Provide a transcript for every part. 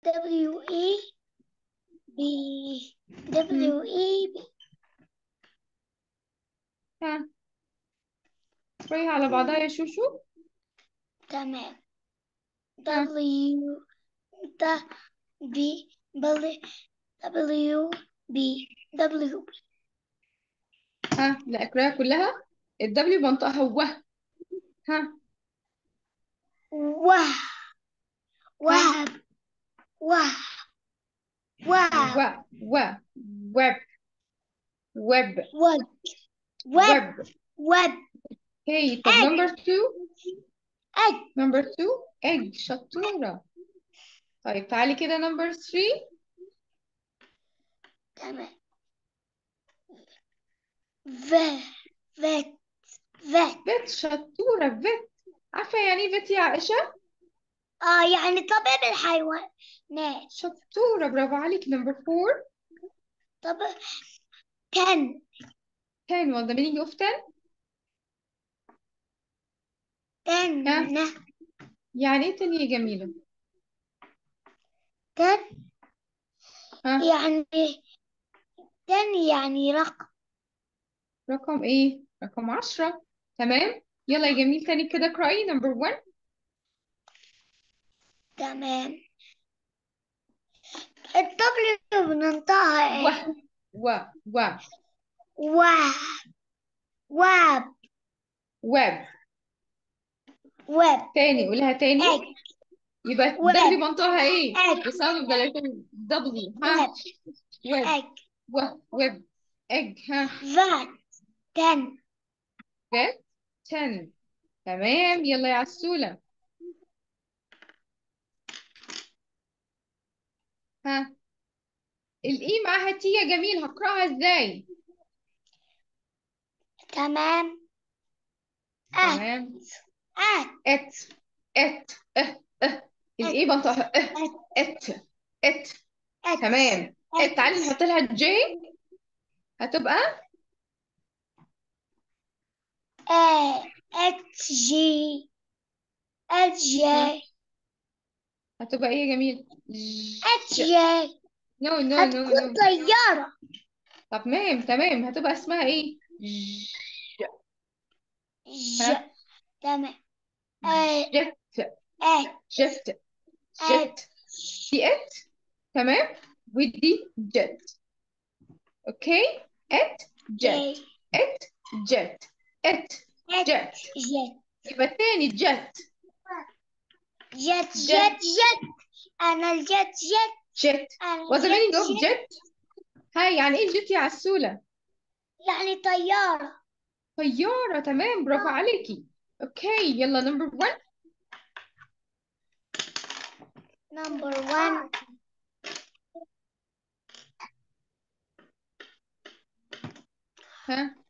W E B W E B ها اقرأيها على بعضها يا شوشو تمام ها W د B بل- W B W ها لا اقرأيها كلها الدبليو بنطقها وه ها وه ها وهب وه وهب و و ويب ويب وب وب ويب وب اوكي طب egg نمبر 2 egg نمبر 2 egg شطورة طيب تعالي كده نمبر 3 تمام ف فت فت فيت شطورة فيت عارفة يعني ايه فيت يا عائشة اه يعني طبيب الحيوانات شطورة برافو عليك نمبر 4 طب كان 10 what the meaning of 10 كان ها يعني ايه تاني يا جميلة كان ها يعني كان يعني رقم رقم ايه رقم 10 تمام يلا يا جميل تاني كده اقرأي نمبر 1 تمام الطبل بننطقها و ايه و و واب واب ويب ويب تاني قولها تاني egg يبقى الدبليو ويب منطقها ايه egg the sound of the letter W ها ويب ويب egg و ويب egg ها vat كان vet 10 تمام يلا يا عسولة ها الاي معاها تي يا جميل هقراها ازاي تمام ات تمام ات ات ات اه اه الاي بنطقها اه ات ات ات ات تمام ات ات تعالي نحط لها جي هتبقى ا ات جي ات ها جي هتبقى ايه يا جميل ات ج جي نو نو نو هتكون نو طيارة تمام تمام هتبقى اسمها ايه ج ج ها تمام ا جت ات جت ات جت دي ات تمام ودي جت اوكي ات جت جي ات جت ات ات جت جت يبقى تاني جت جت جت جت جت أنا الجت جت جت أنا what's the meaning of الجت جت jet هاي يعني ايه جت يا عسولة يعني طيارة طيارة تمام برافو عليكي اوكي يلا نمبر 1 نمبر 1 ها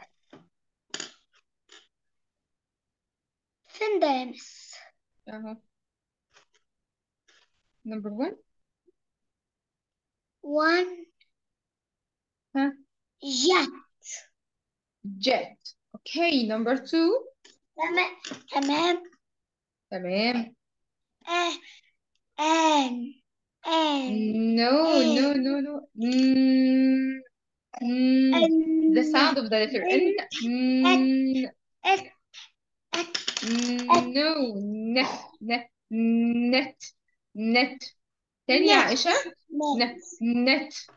فين ده يا مس اهو نمبر 1 1 ها جت jet اوكي نمبر 2 تمام تمام تمام آه آن آن no no آن no no mm, mm, the أن sound of the letter N أن mm, أت أت أت no ne ne net net تاني يا نت عائشة نت net net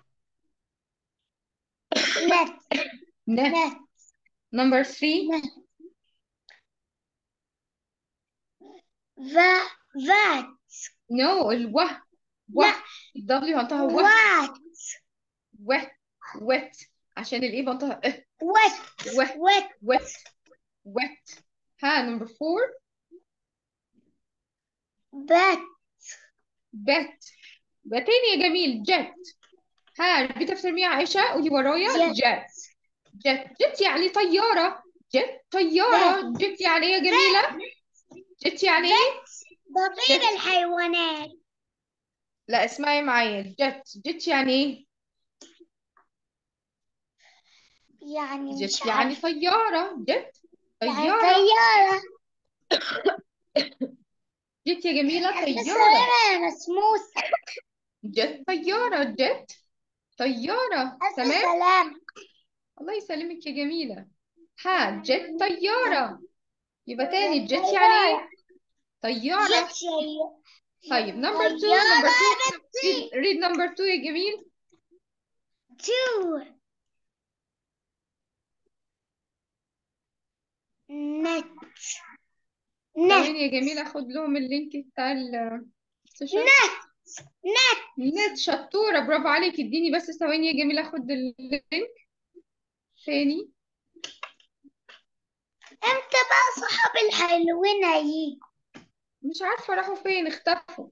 نت net نت number 3 نت ذا ذات no الوه وه لا الدبليو بنطقها وه وات وه wet عشان الايه بنطقها اه وات وه وات wet wet ها نمبر 4 بات bet يبقى تاني يا جميل جت ها ريبيت افتر مي يا عائشة قولي ورايا جت جت جت جت يعني طيارة جت طيارة بات جت يعني ايه يا جميلة جت يعني ايه طبيب جت الحيوانات لا اسمعي معايا جت جت يعني ايه يعني مش جت يعني عارفة طيارة جت يعني طيارة طيارة جت يا جميلة بس طيارة سلامة يا مسموسة جت طيارة جت طيارة ألف تمام سلام الله يسلمك يا جميلة ها جت طيارة يبقى تاني جت جت يعني ايه طيارة. طيارة جت شيء طيب نمبر 2 طيارة نمبر 2 يا بنتي. read, read number 2 يا جميل two net net ثواني يا جميل اخد لهم اللينك بتاع ال السيشن net net نت شطورة برافو عليك اديني بس ثواني يا جميل اخد اللينك تاني امتى بقى صحاب الحلوين هيجوا مش عارفة راحوا فين اختفوا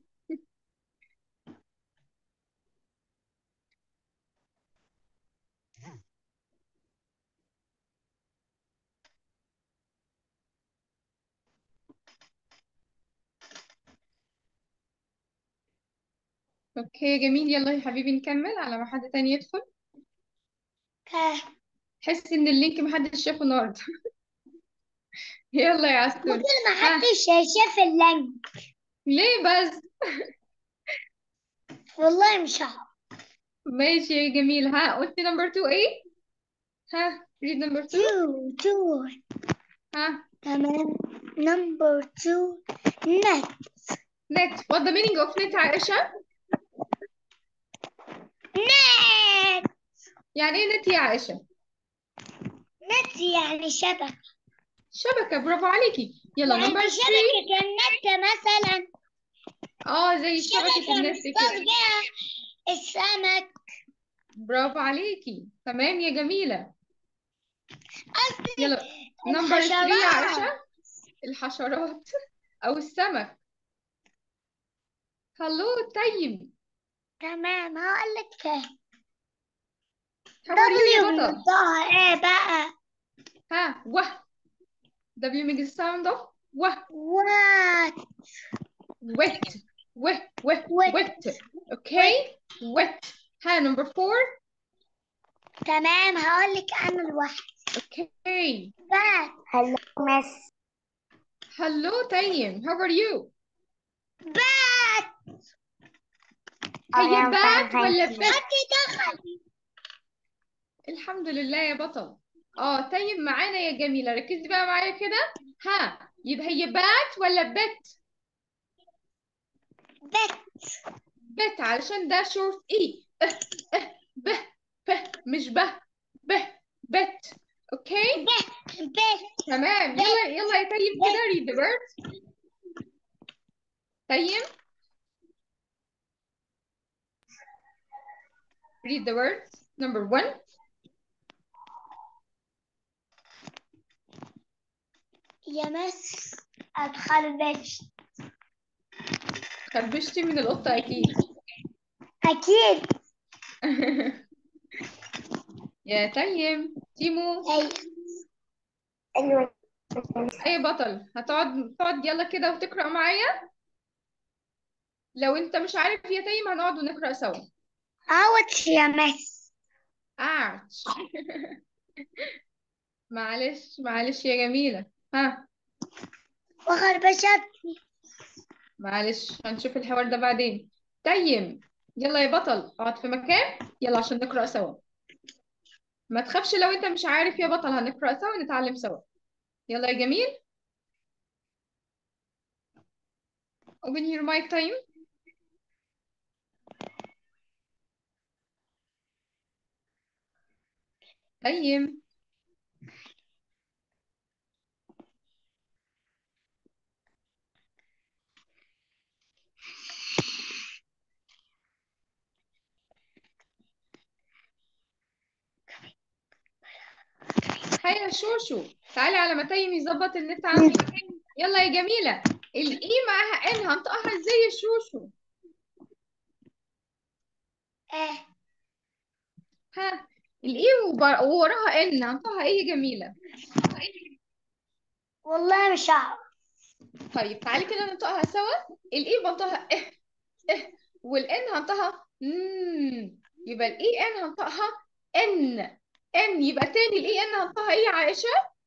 اوكي جميل يلا يا حبيبي نكمل على ما حد تاني يدخل ها، حس ان اللينك محدش شافه النهارده يلا يا عسل ممكن ما حدش شاف اللينك ليه بس والله مش عارف ماشي يا جميل ها قلت نمبر 2 ايه ها read number 2 two two ها تمام number two net net what the meaning of net عائشة net يعني ايه net يا عائشة net يعني شبكة شبكة برافو عليكي يلا يعني نمبر 3 شبكة النت مثلا اه زي شبكة شبكة النت نصطاد كده بيها السمك برافو عليكي تمام يا جميلة قصدي يلا نمبر 3 يا الحشرات. عائشة الحشرات او السمك هلو تيم تمام هقول لك how are you يا دبليو بطل بنطقها ايه بقى ها وه W makes the sound of وه وات wet wet wet Wet. wet okay wet ها number four تمام هقول لك انا الواحد okay بات هلو مس hello تيم how are you بات هي بات ولا بت حد دخل الحمد لله يا بطل اه تيم معانا يا جميلة ركزي بقى معايا كده ها يبقى هي بات ولا بت بات بت علشان ده شورت اي اه اه ب ب مش ب ب بت اوكي بات تمام يلا يلا يا تيم كده read the words تيم read the words number one يا مس اتخربش خربشتي من القطة أكيد اكيد يا تيم تيمو ايوه ايوه أي بطل هتقعد تقعد يلا كده وتقرأ معايا لو أنت مش عارف يا تيم هنقعد ونقرأ سوا اوت يا مس أعش معلش معلش يا جميلة ها وخربشتني معلش هنشوف الحوار ده بعدين تيم يلا يا بطل اقعد في مكان يلا عشان نقرأ سوا ما تخافش لو انت مش عارف يا بطل هنقرأ سوا ونتعلم سوا يلا يا جميل open your mic تيم تيم هيا شوشو تعالي على ما تيم يظبط النت عندي يلا يا جميلة الاي معاها ان هنطقها ازاي يا شوشو ايه ها الاي وبر- ووراها ان هنطقها ايه يا جميلة والله مش عارف طيب تعالي كده ننطقها سوا الاي بنطقها اه اه والان هنطقها مم يبقى الاي ان هنطقها ان ان يبقى تاني الاي ان هنطقها ايه يا عائشة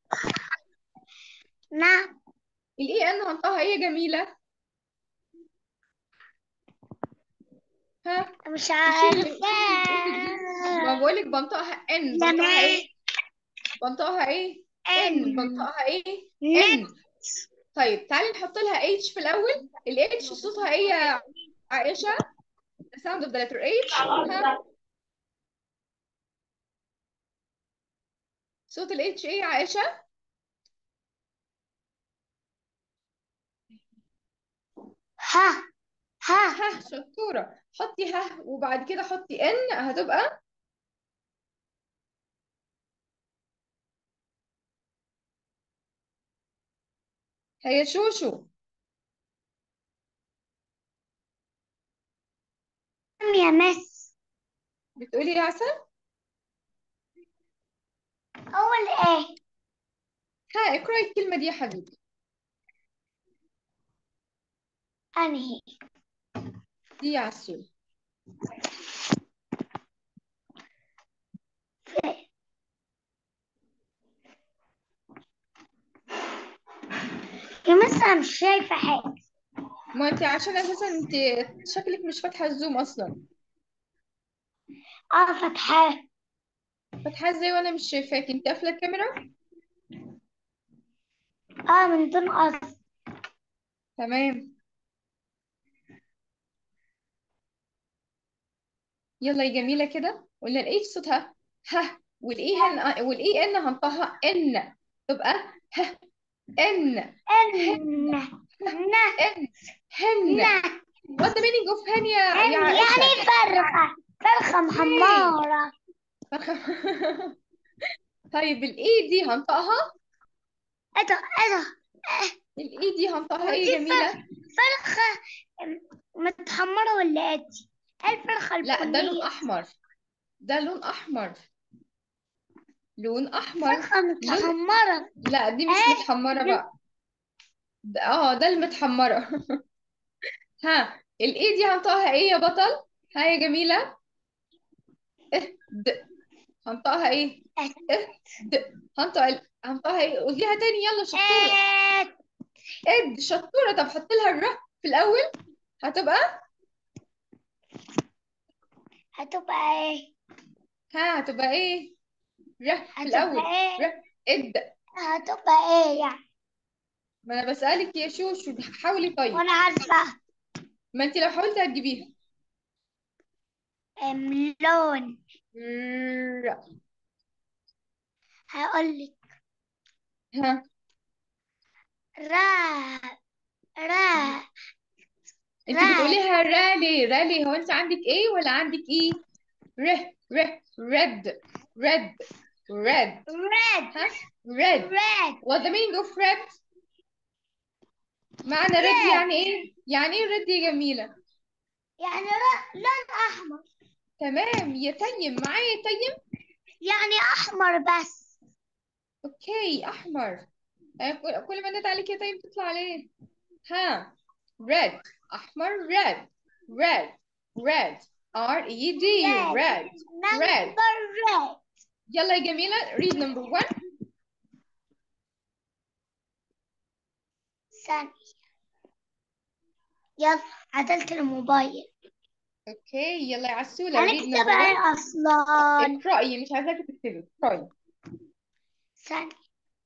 نعم الاي ان هنطقها ايه يا جميلة ها مش شيل شيل عارفة الإيه دي ما بقولك بنطقها إن بنطقها إيه بنطقها إيه إن إن بنطقها إيه نت إن طيب تعالي نحط لها H في الأول ال H صوتها إيه يا عائشة the sound of the letter H ها صوت ال H إيه يا عائشة ها ها ها شطورة حطي ها وبعد كده حطي N هتبقى هي شوشو يا مس بتقولي يا عسل أول إيه ها اقرأي الكلمة دي يا حبيبي أنهي دي يا عسول يا مس أنا مش شايفة حاجة ما انت عشان اساسا انت شكلك مش فاتحة الزوم اصلا اه فتحاه فاتحة ازاي وانا مش شايفاك انت قافلة الكاميرا اه من دون قصد تمام يلا يا جميلة كده قلنا الايه صوتها ه والايه هن والايه ان هنطقها ان تبقى ه ان إن ن ان هن ن what the meaning of هن يا إن يا عائشة يعني فرخة فرخة محمرة طيب الايه دي هنطقها ايه ده ايه ده الايه دي هنطقها ايه ودي يا جميلة فرخة متحمرة ولا ايه دي؟ ايه الفرخة لا ده لون البنية احمر ده لون احمر لون احمر فرخة لون متحمرة لا دي مش ايه متحمرة بقى ده- اه ده المتحمرة ها الايه دي هنطقها ايه يا بطل ها يا جميلة اه د هنطقها ايه اه د هنطق ال- هنطقها ايه قوليها تاني يلا شطورة ايه اد شطورة طب حط لها الر في الاول هتبقى هتبقى ايه؟ ها هتبقى ايه ر في الاول هتبقى ايه؟ ر اد هتبقى ايه يعني؟ ما انا بسألك يا شوشو حاولي طيب وانا عارفة ما انت لو حاولتي هتجيبيها ام لون ر هقولك ها را را انت را بتقوليها رالي رالي هو انت عندك ايه ولا عندك ايه ر ر ريد ريد ريد red ها ريد red what the meaning of red معنى ريد red يعني ايه يعني ايه ريد يا جميلة يعني را- لون احمر تمام يا تيم معايا يا تيم يعني احمر بس اوكي احمر آه، كل كل ما ندعي عليك يا تيم تطلع عليه ها red احمر red red red R E D red red red number red يلا يا جميلة read number one ثانية يلا عدلت الموبايل اوكي يلا يا عسولة read هنكتب number one ايه اصلا اقرأي مش عايزاكي تكتبي اقرأي ثانية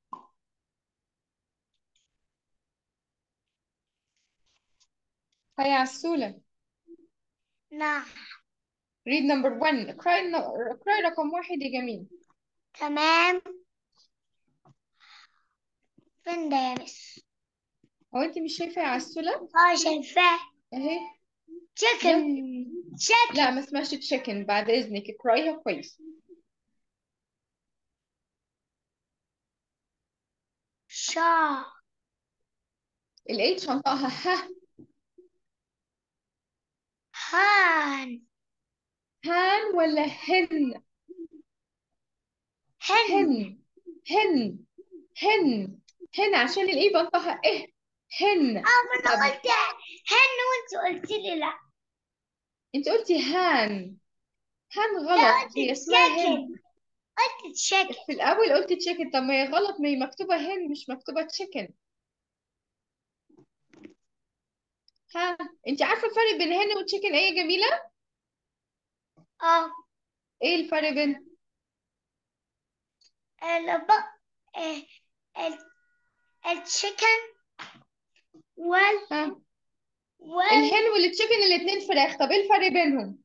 هيا عسولة نعم read number one اقرأي اقرأي رقم واحد يا جميل تمام فين ده يا مس هو انت مش شايفة يا عسولة اه شايفاه اهي تشيكن يلا تشيكن لا ما اسمهاش تشيكن بعد اذنك اقرأيها كويس شا الاتش هنطقها ها هان هان ولا هن هن هن هن هن هن عشان الايه بنطقها ايه هن اه ما انا طب قلت هن وانت قلت لي لا انت قلتي هان هان لا غلط قلت هي اسمها هن تشيكن قلت تشيكن في الاول قلت تشيكن طب ما هي غلط ما هي مكتوبة هن مش مكتوبة تشيكن ها انت عارفة الفرق بين هن وتشيكن ايه يا جميلة اه ايه الفرق بينهم الب آه، ال التشيكن وال ها وال الهن والتشيكن الاتنين فراخ طب ايه الفرق بينهم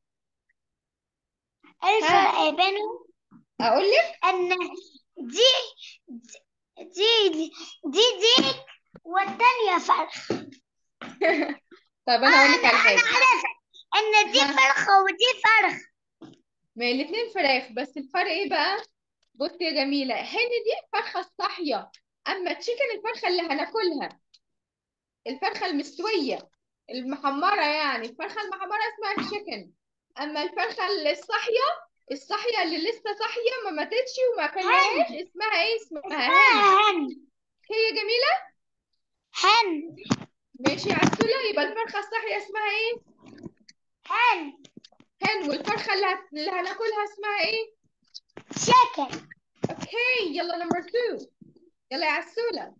الفرق بينهم اقول لك ان دي دي دي دي ديك والتانية فرخ طب انا اقول لك انا على انا حاجه عارفة ان دي ها. فرخة ودي فرخ ما الاتنين فراخ بس الفرق ايه بقى بصي يا جميله هن دي الفرخه الصاحيه اما تشيكن الفرخه اللي هناكلها الفرخه المستويه المحمره يعني الفرخه المحمره اسمها تشيكن اما الفرخه الصاحيه الصاحيه اللي لسه صاحيه ما ماتتش وما كلناهاش اسمها ايه اسمها هن هن هي يا جميله هن ماشي يا عسوله يبقى الفرخه الصاحيه اسمها ايه هن هن والفرخه اللي, هت... اللي هناكلها اسمها ايه تشيكن اوكي يلا نمبر 2 يلا يا عسوله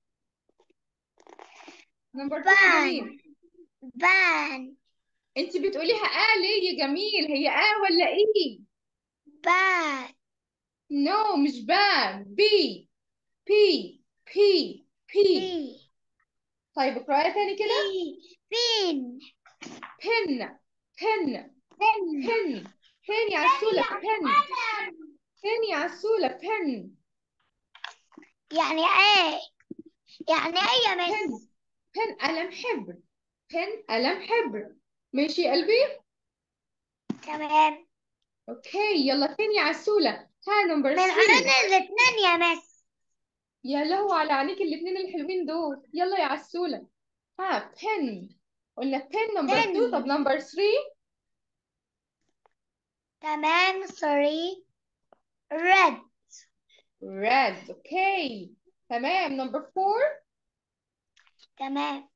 نمبر 2 بان جميل بان انت بتقوليها اه ليه يا جميل هي اه ولا ايه بان نو مش بان بي بي بي بي بي طيب اقراها تاني كده بي بين بن بن بن بن بن يا عسولة بن بن يا عسولة بن يعني ايه يعني ايه يا مس بن بن قلم حبر بن قلم حبر ماشي يا قلبي تمام اوكي يلا تاني يا عسولة ها نمبر من 3 عيون الاثنين يا مس يا لهو على عينيك الاتنين الحلوين دول يلا يا عسولة ها بن قلنا بن نمبر 2 طب بن. نمبر 3 تمام سوري ريد red اوكي تمام نمبر 4 تمام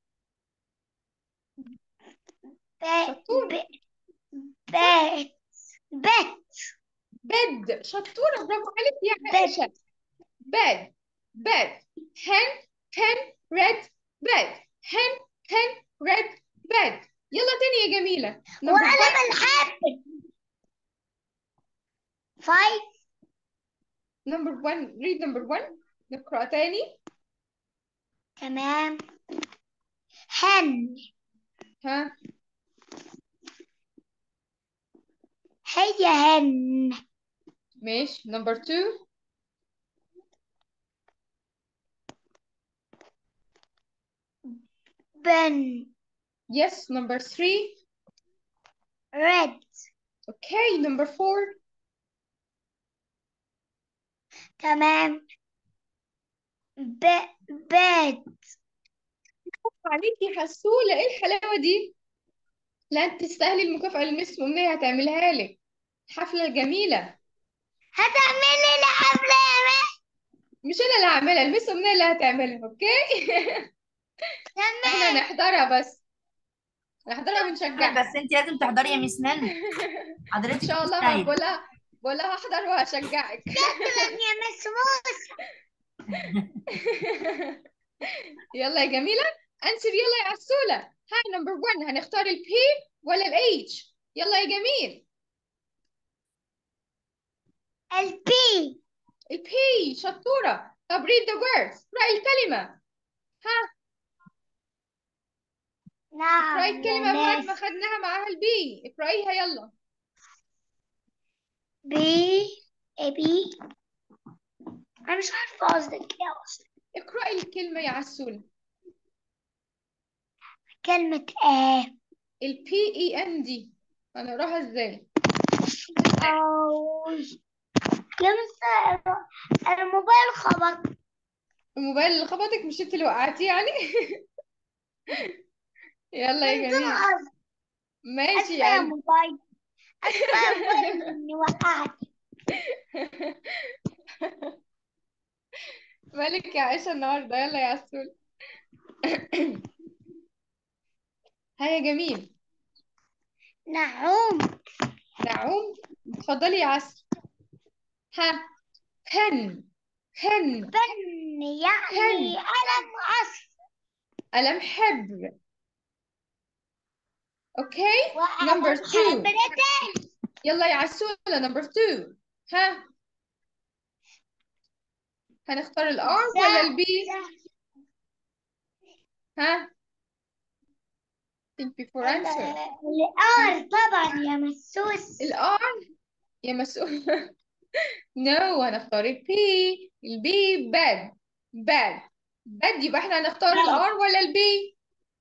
ب شطور. ب بيت بيت bed شطورة برافو عليك يا bed عائشة bed bed hen hen red bed hen hen red bed يلا تاني يا جميلة نمبر وقلم الحبل five نمبر 1 read نمبر 1 نقرأ تاني تمام هن ها هي هن ماشي نمبر 2 بن yes نمبر 3 ريد اوكي نمبر 4 تمام ب بيت عليكي حسولة ايه الحلاوة دي لا انت تستاهلي المكافأة اللي مس أمنية هتعملها لك الحفلة الجميلة هتعملي لي حفلة يا مس مش انا اللي هعملها المس أمنية اللي هتعملها اوكي احنا تمام نحضرها بس نحضرها ونشجعها بس انت لازم تحضري يا ميس نان ان حضرتك شاء الله تستاهلي. بقول لها بقول لها هحضر وهشجعك شكرا يا مس موسى يلا يا جميلة انسر يلا يا عسولة هاي نمبر 1 هنختار البي ولا الاتش يلا يا جميل البي البي شطورة طب read the words اقرأي الكلمة ها نعم اقرأي يا الكلمة بعد ما مس خدناها معاها البي اقرأيها يلا بي بي انا مش عارفة قصدك ايه اصلا اقرأي الكلمة يا عسولة كلمة ايه البي اي ان دي هنقراها ازاي أو يا مس الموبايل خبط الموبايل اللي خبطك مش انت اللي وقعتيه يعني يلا يا من دون جميل قصد ماشي اسفة يا يا قلبي موبايل اسفة يا موبايل اني وقعت مالك يا عائشة النهاردة يلا يا عسول هيا جميل نعوم نعوم اتفضلي يا عسل ها بن بن بن يعني قلم أصفر قلم حبر اوكي نمبر وقلم 2 حبرتين يلا يا عسولة نمبر 2 ها هنختار الار ولا البي ها think before answer الار طبعا يا مسوس الار يا مسؤول نو هنختار البي البي باد باد باد يبقى احنا هنختار باد. الار ولا البي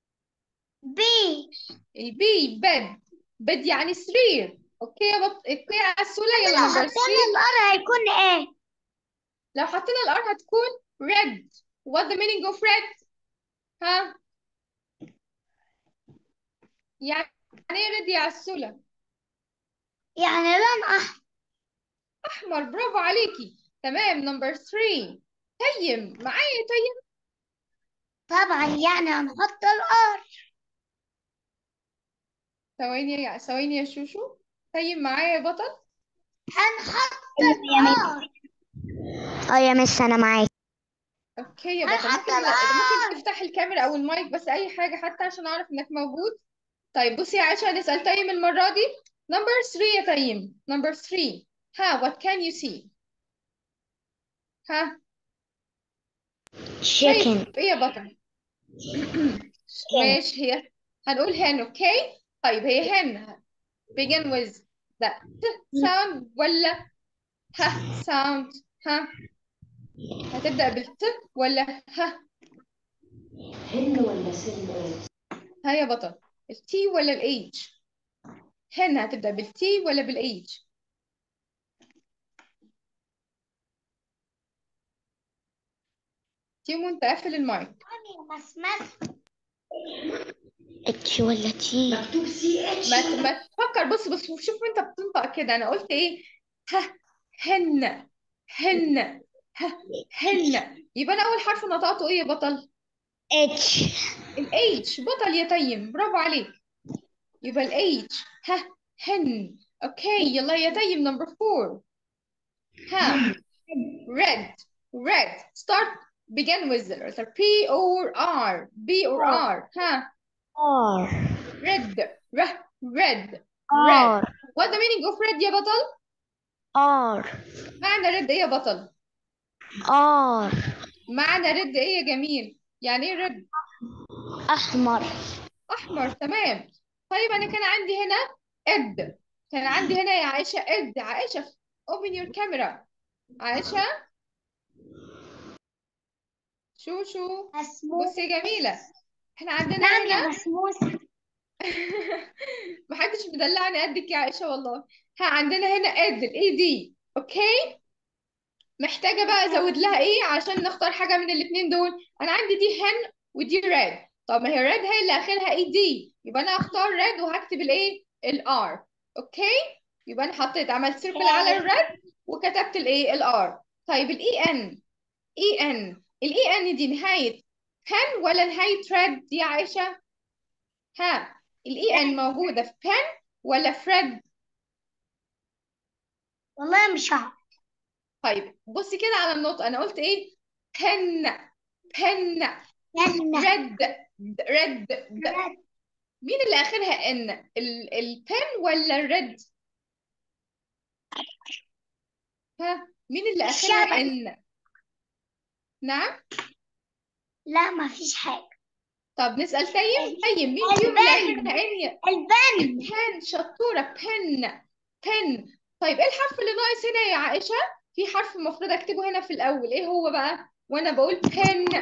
بي البي باد باد يعني سرير اوكي يا بط... اوكي يا عسولة يلا لو نمبر 3 حطينا الار هيكون ايه لو حطينا الار هتكون red what the meaning of red ها يعني ايه red يا عسولة يعني لون احمر احمر برافو عليكي تمام نمبر 3 تيم معايا تيم طبعا يعني هنحط الار ثواني يا ثواني يا شوشو تيم معايا يا بطل هنحط يا مس الار اه يا مس انا معاك اوكي يا بطل هنحط ممكن الار ممكن تفتح الكاميرا او المايك بس اي حاجه حتى عشان اعرف انك موجود طيب بصي يا عائشه هنسال تيم المره دي نمبر 3 يا تيم نمبر 3 ها what can you see ها شايف chicken ايه يا بطل ماشي هي هنقول هن اوكي طيب هي هن begin with the ت sound ولا ه sound ها هتبدأ بالت ولا ه هن ولا سن ها يا بطل التي ولا الاتش هن هتبدأ بالتي ولا بالاتش تيمو انت قافل المايك يا مسمس اتش ولا تي مكتوب سي اتش ما ت- ما تفكر بص بص شوف انت بتنطق كده انا قلت ايه ه هن هن ه هن يبقى انا اول حرف نطقته ايه يا بطل اتش الاتش بطل يا تيم برافو عليك يبقى الاتش ها هن اوكي يلا يا تيم نمبر فور ها red red start begin with the letter P or R B or R ها ار red ر red red ار what the meaning of red يا بطل ار معنى red ايه يا بطل ار معنى red ايه يا جميل يعني ايه red احمر احمر تمام طيب انا كان عندي هنا اد كان عندي هنا يا عائشة اد عائشة open your camera عائشة شو شو مسموس بصي يا جميلة احنا عندنا نعم يا هنا مسموس محدش مدلعني قدك يا عائشة والله ها عندنا هنا اد الاي دي اوكي محتاجة بقى ازود لها ايه عشان نختار حاجة من الاتنين دول انا عندي دي هن ودي ريد طب ما هي ريد هي اللي اخرها اي دي يبقى انا هختار ريد وهكتب الايه الار اوكي يبقى انا حطيت عملت سيركل على الريد وكتبت الايه الار طيب الاي ان اي ان الاي ان دي نهاية بن ولا نهاية ريد دي يا عائشة ها الاي ان موجودة في بن ولا في ريد والله مش عارف طيب بصي كده على النطق انا قلت ايه بن بن يلا ريد ريد مين اللي اخرها ان ال البن ولا الريد ها مين اللي اخرها الشبك. ان نعم لا ما فيش حاجة طب نسأل تيم تيم مين فيهم اللي البن. اخرها ان يا- البن بن شطورة بن بن طيب ايه الحرف اللي ناقص هنا يا عائشة في حرف المفروض اكتبه هنا في الاول ايه هو بقى وانا بقول بن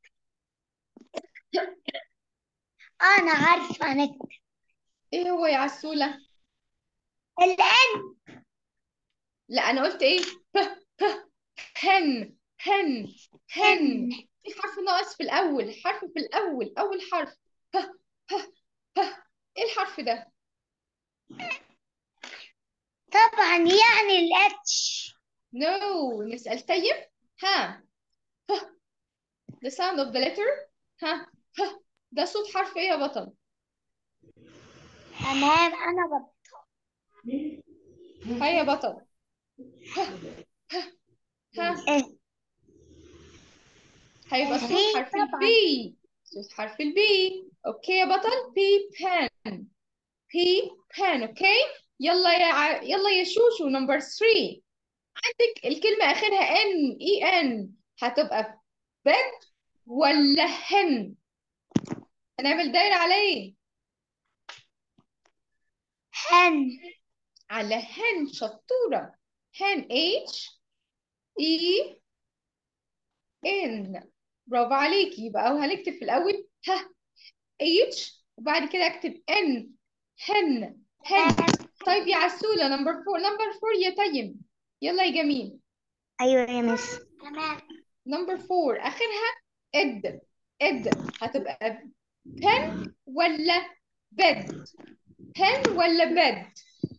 أنا عارفة أنا ايه هو يا عسولة الآن لا انا قلت ايه ب ب بن بن بن في حرف ناقص في الاول حرف في الاول اول حرف ب ب ب ايه الحرف ده طبعا يعني الاتش نو نسأل تيم ها ب the sound of the letter ها ب ده صوت حرف ايه يا بطل تمام أنا بط... ها يا بطل ه ه ها إيه. هيبقى صوت في حرف طبعا. البي صوت حرف البي اوكي يا بطل بي بان P pen اوكي يلا يا ع... يلا يا شوشو نمبر 3 عندك الكلمة آخرها N E N هتبقى bed ولا hen هنعمل دايرة على ايه؟ hen على hen شطورة hen H E N برافو عليكي يبقى أو هنكتب في الأول ه H وبعد كده أكتب N hen hen طيب يا عسولة نمبر 4 نمبر 4 يا تيم يلا يا جميل أيوة يا مس تمام نمبر 4 آخرها ed ed هتبقى pen ولا bed pen ولا bed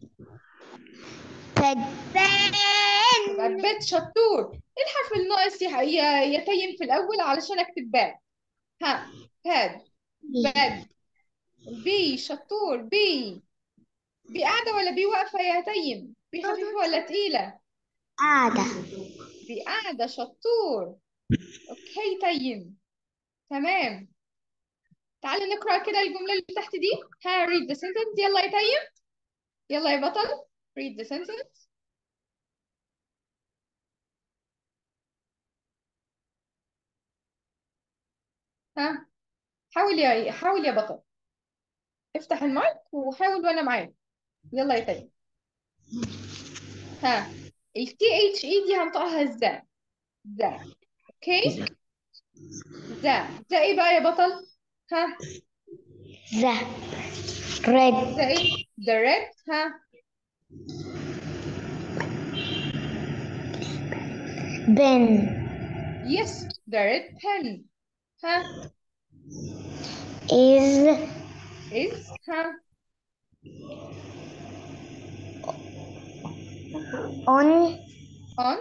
bed يبقى ben bed شطور إيه الحرف الناقص يا يا يا تيم في الأول علشان أكتب bed ها bed bed بي شطور بي بي قاعدة ولا بي واقفة يا تيم بي خفيفة ولا تقيلة قاعدة بي قاعدة شطور أوكي تيم تمام تعالي نقرأ كده الجملة اللي تحت دي ها read the sentence يلا يا تيم يلا يا بطل read the sentence ها حاول يا حاول يا بطل افتح المايك وحاول وانا معاك يلا يا تيم ها ال TH E دي هنطقها ازاي ذا اوكي ذا ذا ايه بقى يا بطل ها the red ذا ايه the red ها bin yes the red pen ها is is ها on on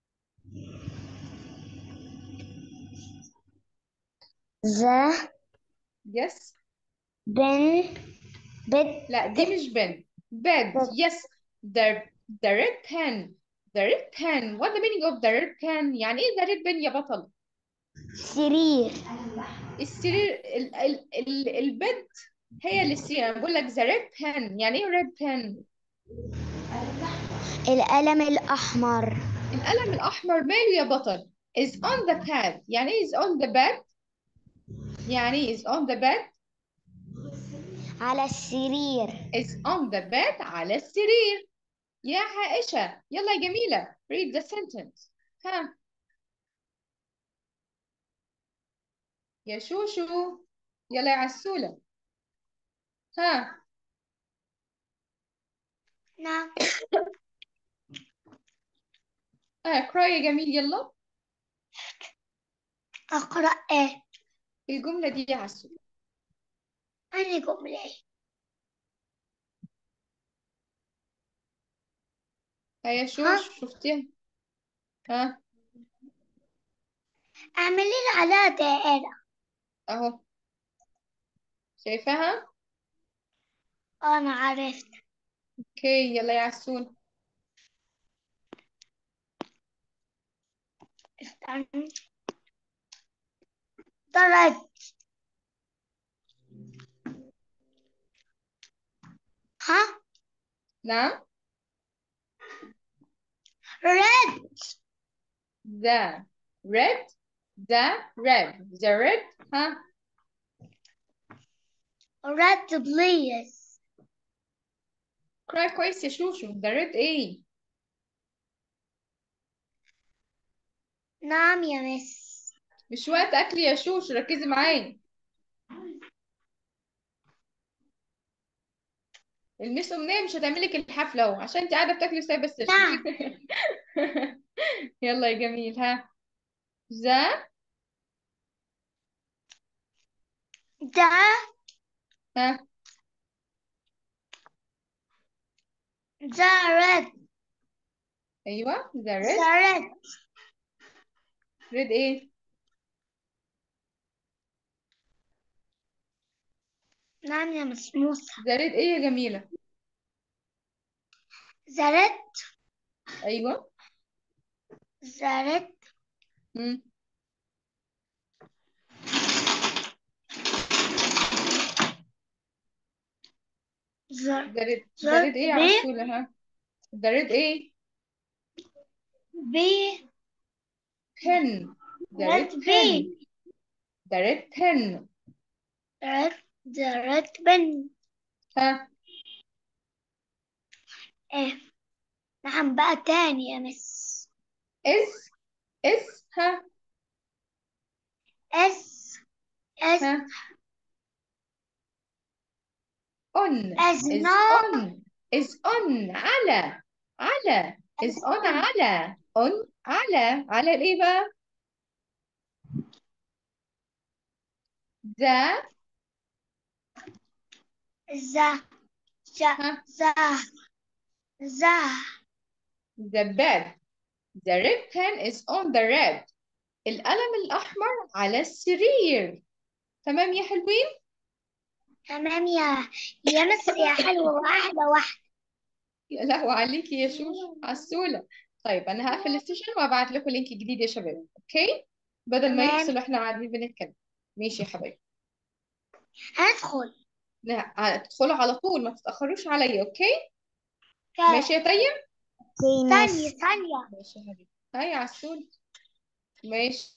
the yes bin bed لا دي مش بن bed yes the the red pen the red pen what the meaning of the red pen يعني ايه the red pen يا بطل سرير السرير ال ال ال البيد هي اللي السرير انا بقول لك the red pen يعني ايه red pen القلم الأحمر القلم الأحمر ماله يا بطل is on the pad يعني ايه is on the bed يعني ايه is on the bed على السرير is on the bed على السرير يا عائشة يلا يا جميلة read the sentence ها يا شوشو يلا يا عسولة ها نعم اه اقرأ يا جميل يلا أقرأ إيه الجملة دي يا عسولة أنا جملة ها يا شوش شفتيها ها اعملي لي عليها دائرة اهو شايفاها أنا عرفت اوكي يلا يا عسول استنى درج ها نعم red the red the red the red ها red please اقرأ كويس يا شوشو the red ايه نعم يا مس مش وقت اكل يا شوش ركزي معايا المس امنيه مش هتعملك الحفله اهو عشان انت قاعده بتاكلي وسايبه السيشن نعم يلا يا جميل ها ذا ده ها ده red ايوه ذا ده ريد red ريد ايه نعم يا مس موسى ذا ريد ايه يا جميله ده red ايوه ده red مم. the the red the the red ايه يا B عسولة ها the red ايه B pen the red red B pen the red pen red the red pen ها إيه نعم بقى تاني يا مس is is ها S S ها on as is not on is on على على is on على on على على الايه بقى the the the ها the the the bed the red pen is on the red القلم الأحمر على السرير تمام يا حلوين تمام يا يا مس يا حلوة واحدة واحدة يا لهوي عليكي يا شوشو عسولة طيب أنا هقفل السيشن وأبعت لكم لينك جديد يا شباب أوكي بدل ما تمام يفصل وإحنا قاعدين بنتكلم ماشي يا حبايبي هندخل لا هتدخلوا على طول ما تتأخروش عليا أوكي ك- ماشي يا طيب Okay, ثانية miss. ثانية ماشي يا حبيبي هاي عسول ماشي